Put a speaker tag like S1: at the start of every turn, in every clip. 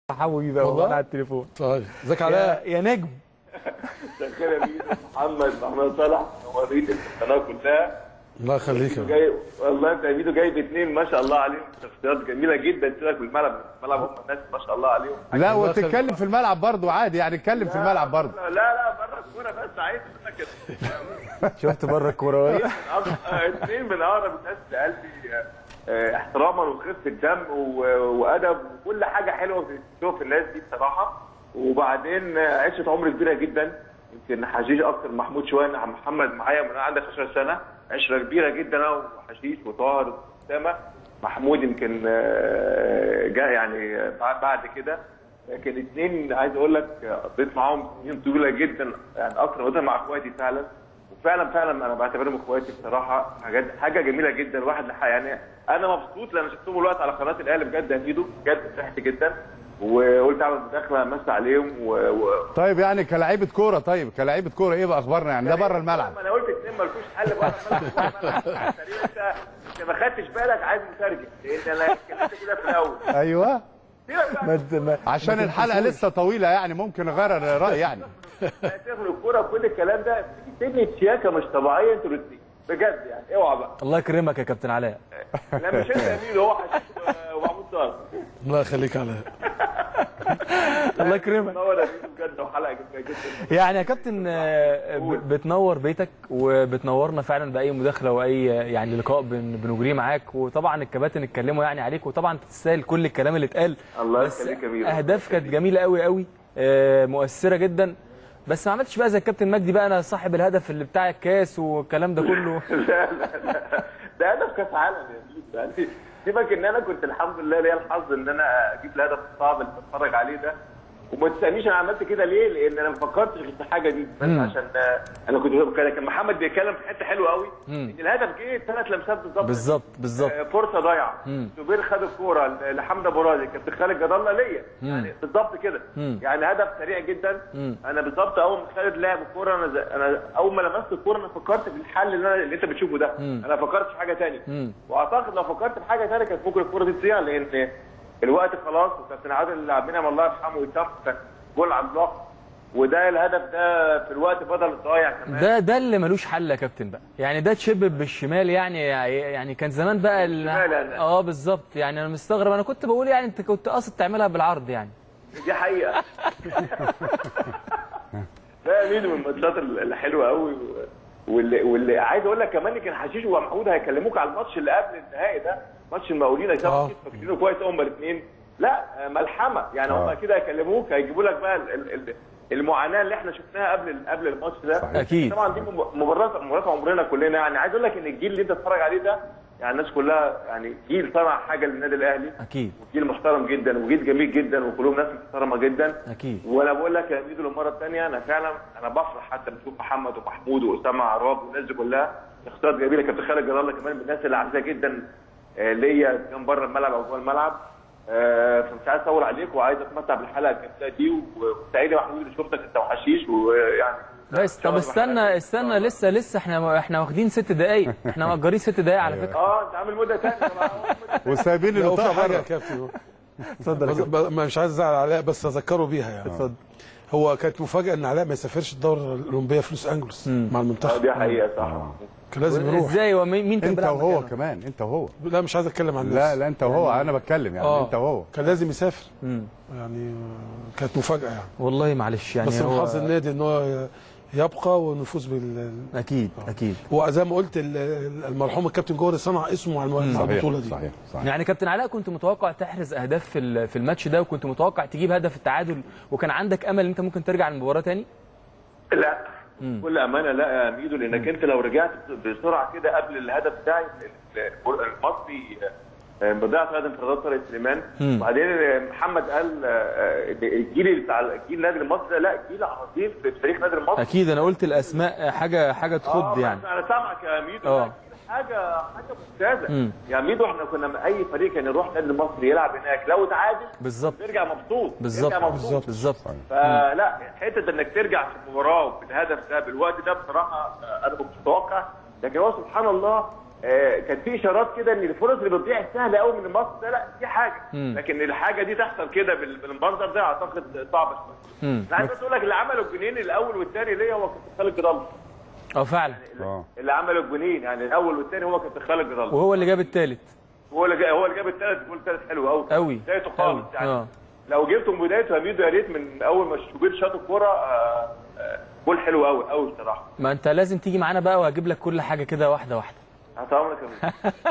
S1: حبيبي بقى
S2: والله؟
S1: والله على التليفون
S2: طيب ازيك
S1: يا,
S2: علاء
S1: يا نجم
S3: شغال يا ميدو محمد محمد صلاح وريت القناه كلها
S2: الله يخليك يا
S3: جاي والله انت يا ميدو جايب اثنين ما شاء الله عليهم شخصيات جميله جدا سيبك من الملعب الملعب هم الناس ما شاء الله عليهم
S4: لا
S2: الله يخليك.
S4: وتتكلم في الملعب برضه عادي يعني اتكلم في الملعب برضه
S3: لا لا بره الكوره بس عايز منك كده
S1: شفت بره الكوره ولا؟
S3: اثنين من اقرب الناس لقلبي آه، احتراما وخفه دم و- وادب وكل حاجه حلوه بتشوف الناس دي بصراحه وبعدين آه، عشره عمر كبيره جدا يمكن حشيش اكتر من محمود شويه إن محمد معايا من أنا عندي 15 سنه عشره كبيره جدا انا وحشيش وطاهر واسامه محمود يمكن آه، جاء يعني آه، بعد بعد كده لكن اثنين عايز اقول لك آه، قضيت معاهم سنين طويله جدا يعني اكتر من قضيتها مع اخواتي فعلا وفعلا فعلا انا بعتبرهم اخواتي بصراحه حاجات حاجه جميله جدا الواحد لح- يعني انا مبسوط لما شفتهم الوقت على قناه الاهلي بجد هفيدوا بجد فرحت جدا وقلت اعمل مداخله امسي عليهم و... و...
S4: طيب يعني كلاعيبه كوره طيب كلاعيبه كوره ايه بقى اخبارنا يعني ده بره الملعب
S3: ما انا قلت اتنين مالكوش حل بره الملعب جوه الملعب. تقريبا انت انت ما خدتش بالك عايز مترجم لان انا اتكلمت كده في الاول
S4: ايوه
S3: سيبك بقى
S1: ما ت- ما-
S4: عشان الحلقه لسه طويله يعني ممكن اغير الراي يعني
S3: تاخد الكوره كل الكلام ده في سنه شياكه مش طبيعيه انتوا الاثنين بجد يعني اوعى بقى
S1: الله يكرمك يا كابتن علاء
S3: لا مش انت يا ميدو هو حشيش و- ومحمود طاهر
S2: الله يخليك علاء
S1: الله يكرمك
S3: منور يا ميدو بجد وحلقه جميله جدا
S1: يعني يا كابتن آه، ب- بتنور بيتك وبتنورنا فعلا باي مداخله واي يعني لقاء بن- بنجريه معاك وطبعا الكباتن اتكلموا يعني عليك وطبعا تستاهل كل الكلام اللي اتقال
S3: الله
S1: بس
S3: يخليك يا ميدو.
S1: اهداف كانت جميله قوي قوي آه، مؤثره جدا بس ما عملتش بقى زي الكابتن مجدي بقى انا صاحب الهدف اللي بتاع الكاس والكلام ده كله
S3: لا لا لا ده هدف كاس عالم يا ميدو يعني سيبك ان انا كنت الحمد لله ليا الحظ ان انا اجيب الهدف الصعب اللي بتفرج عليه ده وما تسالنيش انا عملت كده ليه لان انا ما فكرتش غير في الحاجه دي بس عشان آه، انا كنت كان كان محمد بيتكلم في حته حلوه قوي ان الهدف جه ثلاث لمسات بالظبط
S1: بالظبط بالظبط
S3: آه، فرصه ضايعه زبير خد الكوره ل- لحمد ابو راضي كابتن خالد جد الله ليا يعني بالظبط كده يعني هدف سريع جدا انا بالظبط اول ما خالد لعب الكوره انا ز- انا اول ما لمست الكوره انا فكرت في الحل اللي, أنا اللي انت بتشوفه ده انا فكرت في حاجه ثانيه واعتقد لو فكرت في حاجه ثانيه كانت ممكن الكوره دي تضيع لان الوقت خلاص وكابتن عادل اللي عبنا الله يرحمه ويتشاف كان جول عملاق وده الهدف ده في الوقت بدل الضايع كمان
S1: ده ده اللي ملوش حل يا كابتن بقى يعني ده تشبب بالشمال يعني يعني كان زمان بقى ال-
S3: بالشمال يعني.
S1: اه بالظبط يعني انا مستغرب انا كنت بقول يعني انت كنت قاصد تعملها بالعرض يعني
S3: دي حقيقة لا يا ميدو من الماتشات الحلوة قوي و- واللي, واللي عايز اقول لك كمان كان حشيش ومحمود هيكلموك على الماتش اللي قبل النهائي ده ماتش المقاولين
S2: آه.
S3: هيكلموك فاكرينه كويس هما الاثنين لا ملحمة يعني هما كده هيكلموك هيجيبوا لك بقى ال- ال- ال- المعاناة اللي احنا شفناها قبل قبل الماتش ده
S4: صحيح.
S1: أكيد.
S3: طبعا دي مباراه مباراه عمرنا كلنا يعني عايز اقول لك ان الجيل اللي انت بتتفرج عليه ده يعني الناس كلها يعني جيل صنع حاجه للنادي الاهلي
S1: اكيد
S3: جيل محترم جدا وجيل جميل جدا وكلهم ناس محترمه جدا
S1: اكيد
S3: وانا بقول لك يا ميدو للمره الثانيه انا فعلا انا بفرح حتى بشوف محمد ومحمود واسامه عراب والناس دي كلها شخصيات جميله كابتن خالد جلال الله كمان من الناس اللي عزيزه جدا آه، ليا كان بره الملعب او جوه الملعب آه، فمش عايز اطول عليك وعايز اتمتع بالحلقه الجميله دي وسعيد يا محمود اللي شفتك انت وحشيش ويعني
S1: بس طب استنى استنى لسه لسه احنا احنا واخدين ست دقايق احنا مأجرين ست دقايق على فكره
S3: اه انت عامل مده ثانيه
S4: وسايبين
S2: لو في
S4: البطاقه
S2: حاجه يا
S4: بره
S2: كابتن
S1: اتفضل
S2: بس- ب- ما مش عايز ازعل علاء بس اذكره بيها يعني
S1: اتفضل
S2: هو كانت مفاجاه ان علاء ما يسافرش الدوره الاولمبيه في لوس انجلوس مع
S3: آه،
S2: المنتخب
S3: دي حقيقه صح
S2: كان لازم يروح
S1: ازاي ومين مين كان
S4: انت
S1: بيلعب
S4: وهو
S1: مكانه؟
S4: كمان انت وهو
S2: لا مش عايز اتكلم عن
S4: لا
S2: الناس
S4: لا انت وهو انا بتكلم يعني
S2: اه
S4: انت وهو
S2: كان لازم يسافر
S1: مم.
S2: يعني آه، كانت مفاجاه يعني
S1: والله معلش يعني
S2: بس من
S1: هو
S2: حظ النادي ان هو يبقى ونفوز بال
S1: اكيد اكيد
S2: وزي ما قلت ال- ال- المرحوم الكابتن جوهري صنع اسمه على الم- على البطوله دي
S4: صحيح صحيح
S1: يعني كابتن علاء كنت متوقع تحرز اهداف في ال- في الماتش ده وكنت متوقع تجيب هدف التعادل وكان عندك امل ان انت ممكن ترجع المباراه تاني
S3: لا بكل امانه لا يا ميدو لانك انت لو رجعت بسرعه كده قبل الهدف بتاعي ال- المصري آه، بضيعه ثلاث انفرادات طارق سليمان وبعدين آه، محمد قال آه، آه، الجيل بتاع الجيل النادي المصري ده لا جيل عظيم في تاريخ النادي المصري
S1: اكيد انا قلت الاسماء حاجه حاجه تخض
S3: آه،
S1: يعني
S3: انا سامعك يا ميدو
S1: آه.
S3: لا، حاجه حاجه ممتازه
S1: مم.
S3: يا ميدو احنا كنا من اي فريق كان يروح النادي المصري يلعب هناك لو تعادل
S1: بالظبط
S3: بيرجع مبسوط
S1: بالظبط
S3: بيرجع مبسوط
S1: بالظبط
S3: فلا حته انك ترجع في المباراه بالهدف ده بالوقت ده بصراحه آه، انا ما كنتش متوقع لكن هو سبحان الله آه، كانت في اشارات كده ان الفرص اللي بتضيع السهله قوي من مصر ده لا دي حاجه
S1: مم.
S3: لكن الحاجه دي تحصل كده بال- بالمنظر ده اعتقد صعبه شويه
S1: مم.
S3: انا عايز بس اقول لك اللي عملوا الجنين الاول والثاني ليا هو كابتن خالد جرالة
S1: اه فعلا
S4: اه
S3: اللي عملوا الجنين يعني الاول والثاني هو كابتن خالد جرالة
S1: وهو اللي جاب الثالث
S3: هو اللي جا- هو اللي جاب الثالث جول ثالث حلو قوي
S1: قوي
S3: بدايته خالص يعني
S1: اه
S3: لو جبته من بدايته هميدو يا ريت من اول ما شوبير شاط الكوره آه، آه، جول حلو قوي قوي بصراحه
S1: ما انت لازم تيجي معانا بقى وهجيب لك كل حاجه كده واحده واحده
S3: هتعمل كمان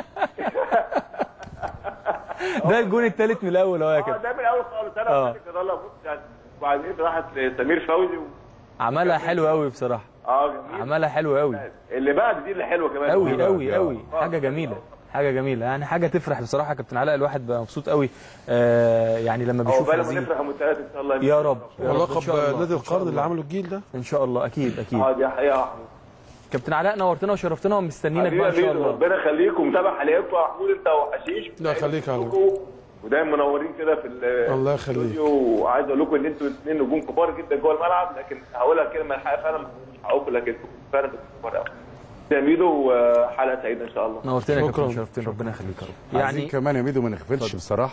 S1: ده الجون الثالث من الاول اهو يا
S3: اه
S1: كابتن
S3: ده من الاول خالص انا
S1: آه.
S3: وخالد جرالة بص يعني وبعدين راحت لسمير فوزي و...
S1: عملها حلو قوي بصراحه
S3: اه جميل
S1: عملها حلو قوي
S3: اللي بعد دي اللي حلوه كمان
S1: قوي قوي
S4: آه.
S1: قوي حاجه جميله حاجه جميله يعني حاجه تفرح بصراحه يا كابتن علاء الواحد بقى مبسوط قوي آه يعني لما
S3: هو
S1: بيشوف
S3: بقى لما
S1: هذه
S3: نفرح من الثلاثه ان شاء الله
S1: يا رب يا رب ان
S2: ولقب
S1: شاء الله
S2: نادي
S1: إن شاء
S2: القرن اللي
S1: الله.
S2: عمله الجيل ده
S1: ان شاء الله اكيد اكيد
S3: اه دي حقيقه يا محمود
S1: كابتن علاء نورتنا وشرفتنا ومستنيينك
S3: حبيبي
S1: بقى ان
S3: يا
S1: شاء
S3: ميدو،
S1: الله
S3: ربنا يخليك ومتابع حلقاتكم يا محمود انت وحشيش
S2: لا، خليك يا
S3: بتحبكم ودايما منورين كده في ال-
S2: الله يخليك.
S3: الاستوديو وعايز اقول لكم ان انتوا اثنين نجوم كبار جدا جوه الملعب لكن هقولها كلمه الحقيقه فعلا مش هقول لكن فعلا كبار قوي يا ميدو وحلقه سعيده ان شاء الله
S1: نورتنا يا
S2: شكراً.
S1: كابتن شرفتنا ربنا يخليك يا رب
S4: يعني
S1: يعني
S4: كمان يا ميدو ما نغفلش بصراحه